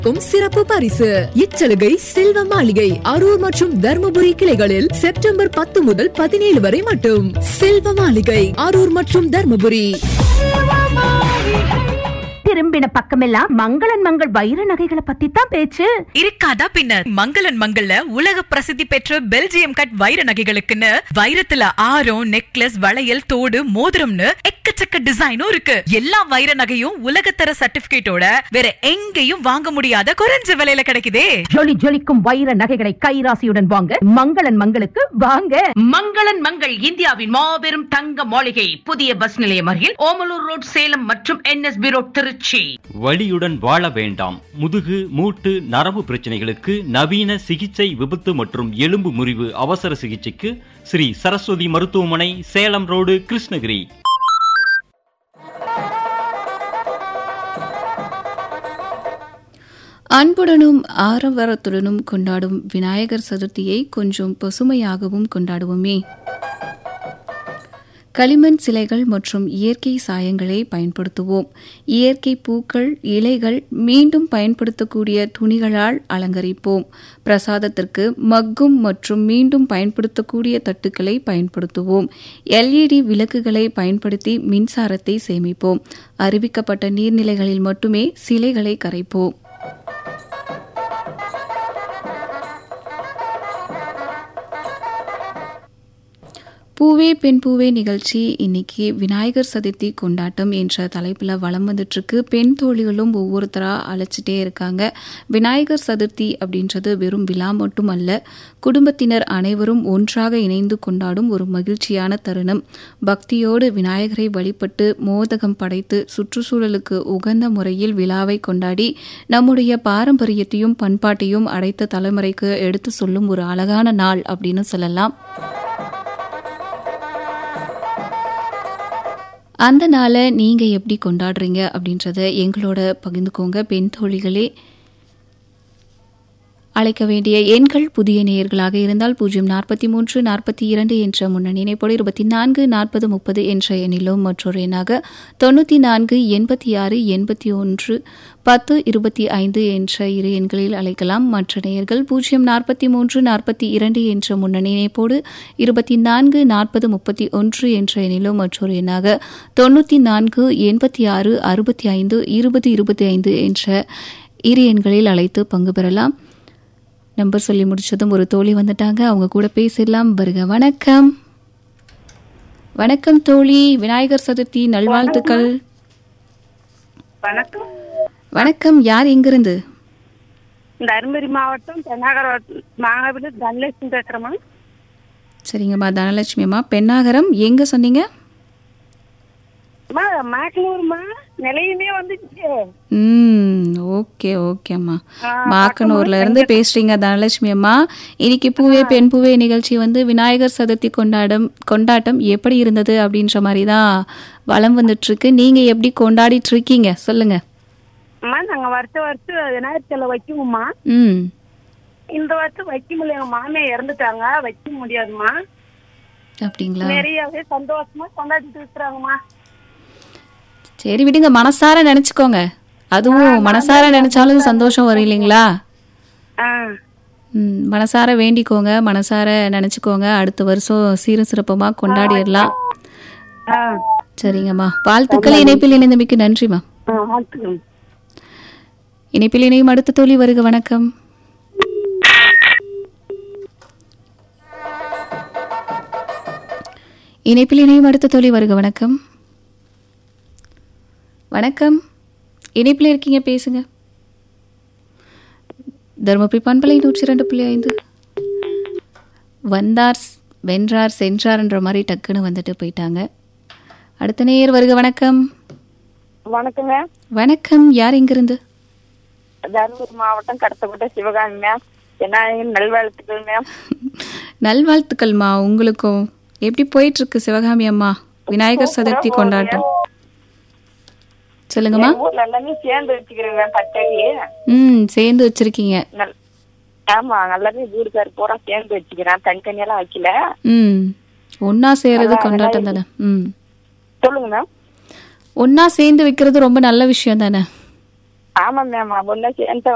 க்கும் சிறப்பு பரிசு இச்சலுகை செல்வ மாளிகை அரூர் மற்றும் தர்மபுரி கிளைகளில் செப்டம்பர் பத்து முதல் பதினேழு வரை மட்டும் செல்வ மாளிகை அரூர் மற்றும் தர்மபுரி திரும்பின பக்கமெல்லாம் மங்களன் மங்கள் வைர நகைகளை பத்தி தான் பேச்சு இருக்காதா பின்ன மங்களன் மங்கள்ல உலக பிரசித்தி பெற்ற பெல்ஜியம் கட் வைர நகைகளுக்குன்னு வைரத்துல ஆரம் நெக்லஸ் வளையல் தோடு மோதிரம்னு எக்கச்சக்க டிசைனும் இருக்கு எல்லா வைர நகையும் உலகத்தர சர்டிபிகேட்டோட வேற எங்கேயும் வாங்க முடியாத குறைஞ்ச விலையில கிடைக்குதே ஜொலி ஜொலிக்கும் வைர நகைகளை கைராசியுடன் வாங்க மங்களன் மங்களுக்கு வாங்க மங்களன் மங்கள் இந்தியாவின் மாபெரும் தங்க மாளிகை புதிய பஸ் நிலையம் அருகில் ஓமலூர் ரோட் சேலம் மற்றும் என்எஸ்பி ரோட் திருச்சி வலியுடன் வாழ வேண்டாம் முதுகு மூட்டு நரம்பு பிரச்சனைகளுக்கு நவீன சிகிச்சை விபத்து மற்றும் எலும்பு முறிவு அவசர சிகிச்சைக்கு ஸ்ரீ சரஸ்வதி மருத்துவமனை சேலம் ரோடு கிருஷ்ணகிரி அன்புடனும் ஆரவாரத்துடனும் கொண்டாடும் விநாயகர் சதுர்த்தியை கொஞ்சம் பசுமையாகவும் கொண்டாடுவோமே களிமண் சிலைகள் மற்றும் இயற்கை சாயங்களை பயன்படுத்துவோம் இயற்கை பூக்கள் இலைகள் மீண்டும் பயன்படுத்தக்கூடிய துணிகளால் அலங்கரிப்போம் பிரசாதத்திற்கு மக்கும் மற்றும் மீண்டும் பயன்படுத்தக்கூடிய தட்டுக்களை பயன்படுத்துவோம் எல்இடி விளக்குகளை பயன்படுத்தி மின்சாரத்தை சேமிப்போம் அறிவிக்கப்பட்ட நீர்நிலைகளில் மட்டுமே சிலைகளை கரைப்போம் பூவே பெண் பூவே நிகழ்ச்சி இன்னைக்கு விநாயகர் சதுர்த்தி கொண்டாட்டம் என்ற தலைப்பில் வலம் வந்துட்டுருக்கு பெண் தோழிகளும் ஒவ்வொருத்தராக அழைச்சிட்டே இருக்காங்க விநாயகர் சதுர்த்தி அப்படின்றது வெறும் விழா மட்டும் அல்ல குடும்பத்தினர் அனைவரும் ஒன்றாக இணைந்து கொண்டாடும் ஒரு மகிழ்ச்சியான தருணம் பக்தியோடு விநாயகரை வழிபட்டு மோதகம் படைத்து சுற்றுச்சூழலுக்கு உகந்த முறையில் விழாவை கொண்டாடி நம்முடைய பாரம்பரியத்தையும் பண்பாட்டையும் அடைத்த தலைமுறைக்கு எடுத்து சொல்லும் ஒரு அழகான நாள் அப்படின்னு சொல்லலாம் அந்த நாளை நீங்கள் எப்படி கொண்டாடுறீங்க அப்படின்றத எங்களோட பகிர்ந்துக்கோங்க பெண் தோழிகளே அழைக்க வேண்டிய எண்கள் புதிய நேயர்களாக இருந்தால் பூஜ்ஜியம் நாற்பத்தி மூன்று நாற்பத்தி இரண்டு என்ற முன்னணி இணைப்போடு இருபத்தி நான்கு நாற்பது முப்பது என்ற எண்ணிலும் மற்றொரு எண்ணாக தொண்ணூற்றி நான்கு எண்பத்தி ஆறு எண்பத்தி ஒன்று பத்து இருபத்தி ஐந்து என்ற இரு எண்களில் அழைக்கலாம் மற்ற நேயர்கள் பூஜ்ஜியம் நாற்பத்தி மூன்று நாற்பத்தி இரண்டு என்ற முன்னணி இணைப்போடு இருபத்தி நான்கு நாற்பது முப்பத்தி ஒன்று என்ற எண்ணிலும் மற்றொரு எண்ணாக தொண்ணூற்றி நான்கு எண்பத்தி ஆறு அறுபத்தி ஐந்து இருபது இருபத்தி ஐந்து என்ற இரு எண்களில் அழைத்து பங்கு பெறலாம் நம்பர் சொல்லி முடிச்சதும் ஒரு தோழி வந்துட்டாங்க அவங்க கூட பேசிடலாம் வருக வணக்கம் வணக்கம் தோழி விநாயகர் சதுர்த்தி நல்வாழ்த்துக்கள் வணக்கம் வணக்கம் யார் எங்கிருந்து தருமபுரி மாவட்டம் பெண்ணாகரம் மாங்கபுரி தனலட்சுமி பேசுறேம்மா சரிங்கம்மா தனலட்சுமி அம்மா பெண்ணாகரம் எங்க சொன்னீங்க அம்மா மாக்கனூர்மா நிலையுமே வந்துச்சு ம் ஓகே ஓகேம்மா மாக்கனூர்ல இருந்து பேசுறீங்க தனலட்சுமி அம்மா இன்னைக்கு பூவே பெண் பூவே நிகழ்ச்சி வந்து விநாயகர் சதுர்த்தி கொண்டாடம் கொண்டாட்டம் எப்படி இருந்தது அப்படின்ற மாதிரி தான் வளம் வந்துட்டு இருக்கு நீங்க எப்படி கொண்டாடிட்டு இருக்கீங்க சொல்லுங்க அம்மா நாங்க வருஷம் வருஷம் விநாயகர் சிலை வைக்குவோம்மா ம் இந்த வருஷம் வைக்க முடியல எங்க மாமியா இறந்துட்டாங்க வைக்க முடியாதும்மா அப்படிங்களா நிறையவே சந்தோஷமா கொண்டாடிட்டு இருக்கிறாங்கம்மா சரி விடுங்க மனசார நினைச்சுக்கோங்க அதுவும் மனசார நினைச்சாலும் சந்தோஷம் வரும் இல்லைங்களா ஆ ம், மனசார வேண்டிக்கோங்க மனசார நினைச்சுக்கோங்க அடுத்த வருஷம் சீரும் சிறப்பமா கொண்டாடிடலாம் ஆ சரிங்கம்மா வாழ்த்துக்கள் இணைப்பில் இணைந்தமைக்கு நன்றிம்மா ஆ வாழ்த்துக்கள் இணைப்பில் இணையும் அடுத்த தோழி வருக வணக்கம் இணைப்பில் இணையும் அடுத்த தோழி வருக வணக்கம் வணக்கம் இணைப்பில் இருக்கீங்க பேசுங்க தருமபுரி பண்பலை நூற்றி ரெண்டு புள்ளி ஐந்து வந்தார் வென்றார் சென்றார்ன்ற மாதிரி டக்குன்னு வந்துட்டு போயிட்டாங்க அடுத்த நேயர் வருக வணக்கம் வணக்கங்க வணக்கம் யார் எங்கிருந்து தருமபுரி மாவட்டம் கடத்தப்பட்ட சிவகாமி மேம் என்ன நல்வாழ்த்துக்கள் மேம் நல்வாழ்த்துக்கள்மா உங்களுக்கும் எப்படி போயிட்டு இருக்கு சிவகாமி அம்மா விநாயகர் சதுர்த்தி கொண்டாட்டம் சொல்லுங்கம்மா ஊர்ல எல்லாமே சேர்ந்து வச்சுக்கிறேன் மேம் பச்சடி ம் சேர்ந்து வச்சிருக்கீங்க நல்- ஆமா நல்லாவே வீடுக்காரு பூரா சேர்ந்து வச்சுக்கிறேன் தனித்தனியெல்லாம் வைக்கல ம் ஒன்னா சேர்றது கொண்டாட்டம் தானே ம் சொல்லுங்க மேம் ஒன்னா சேர்ந்து வைக்கிறது ரொம்ப நல்ல விஷயம் தானே ஆமா மேம் ஒன்னா சேர்ந்து